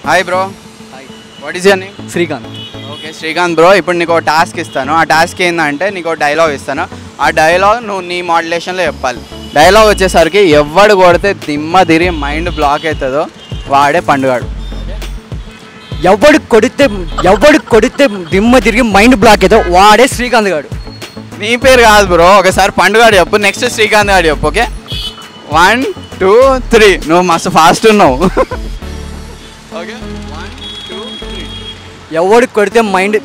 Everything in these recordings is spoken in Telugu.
Hi bro what is your name Srikanth okay Srikanth bro ఇప్పుడు నీకు ఒక టాస్క్ ఇస్తాను ఆ టాస్క్ ఏంటంటే నీకు ఒక డైలాగ్ ఇస్తాను ఆ డైలాగ్ నువ్వు నీ మాడ్యులేషన్లో చెప్పాలి డైలాగ్ వచ్చేసరికి ఎవడు కొడితే దిమ్మ తిరిగి మైండ్ బ్లాక్ అవుతుందో వాడే పండుగాడు ఎవడు కొడితే ఎవడు కొడితే దిమ్మ తిరిగి మైండ్ బ్లాక్ అయితే వాడే శ్రీకాంత్ గాడు నీ పేరు కాదు బ్రో ఒకసారి పండుగాడు చెప్పు నెక్స్ట్ శ్రీకాంత్ గారు చెప్పు ఓకే వన్ టూ త్రీ నువ్వు మస్తు ఫాస్ట్ ఉన్నావు ఓకే వన్ టూ త్రీ ఎవడు కొడితే మైండ్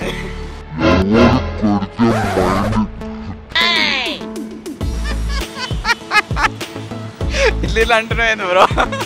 ఇల్లు అంటున్నాయి బ్రో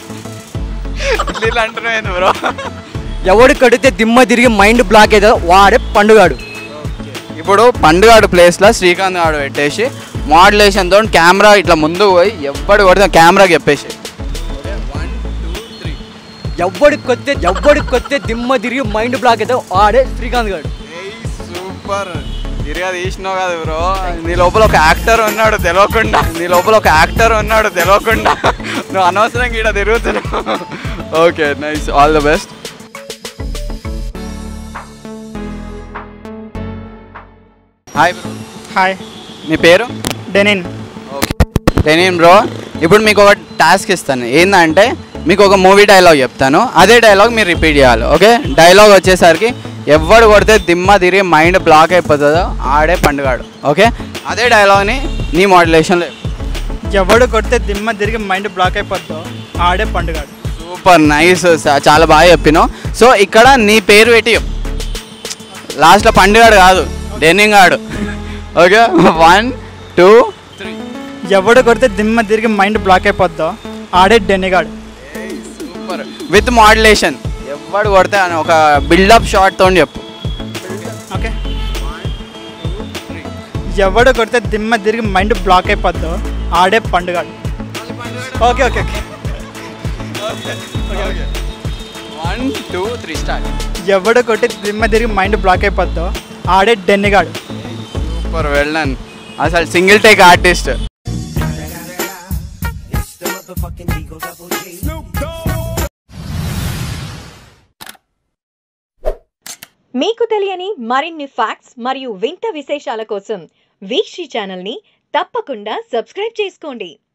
ఇల్లు అంటున్నాయి బ్రో ఎవడు కొడితే దిమ్మ తిరిగి మైండ్ బ్లాక్ అయితే వాడే పండుగాడు ఇప్పుడు పండుగాడు ప్లేస్లో శ్రీకాంత్ గాడు పెట్టేసి మోడలేషన్తో కెమెరా ఇట్లా ముందు పోయి ఎవ్వడు కొడితే కెమెరాకి చెప్పేసి వన్ టూ త్రీ ఎవడు కొడితే ఎవడు కొడితే దిమ్మ తిరిగి మైండ్ బ్లాక్ అయితే వాడే శ్రీకాంత్ గాడు సూపర్ తిరిగా తీసినావు కదా బ్రో నీ లోపల ఒక యాక్టర్ ఉన్నాడు తెలియకుండా నీ లోపల ఒక యాక్టర్ ఉన్నాడు తెలియకుండా నువ్వు అనవసరంగా ఇక్కడ తిరుగుతున్నావు okay nice all the best hi bro హాయ్ మీ పేరు డెనిన్ నేను బ్రో ఇప్పుడు మీకు ఒక టాస్క్ ఇస్తాను ఏంటంటే మీకు ఒక మూవీ డైలాగ్ చెప్తాను అదే డైలాగ్ మీరు రిపీట్ చేయాలి ఓకే డైలాగ్ వచ్చేసరికి ఎవడు కొడితే దిమ్మ తిరిగి మైండ్ బ్లాక్ అయిపోతుందో ఆడే పండుగాడు ఓకే అదే డైలాగ్ని నీ మాడ్యులేషన్లో ఎవడు కొడితే దిమ్మ తిరిగి మైండ్ బ్లాక్ అయిపోద్దో ఆడే పండుగాడు సూపర్ నైస్ చాలా బాగా చెప్పినావు సో ఇక్కడ నీ పేరు పెట్టి చెప్పు. లాస్ట్లో పండుగాడు కాదు డెన్నింగ్ ఆడు ఓకే వన్ టూ త్రీ ఎవడు కొడితే దిమ్మ తిరిగి మైండ్ బ్లాక్ అయిపోద్దో ఆడే డెన్నిగాడు సూపర్ విత్ మాడ్యులేషన్ ఎవడు కొడితే అని ఒక బిల్డప్ షాట్ తోని చెప్పు ఓకే ఎవడు కొడితే దిమ్మ తిరిగి మైండ్ బ్లాక్ అయిపోద్దో ఆడే పండుగాడు okay okay okay one two three start ఎవడు కొట్టి దిమ్మ తిరిగి మైండ్ బ్లాక్ అయిపోద్దో ఆడే డెన్నిగాడు సూపర్ వెళ్ళాను అసలు సింగిల్ టేక్ ఆర్టిస్ట్ మీకు తెలియని మరిన్ని ఫ్యాక్ట్స్ మరియు వింత విశేషాల కోసం వీక్షి ఛానల్ని తప్పకుండా సబ్స్క్రైబ్ చేసుకోండి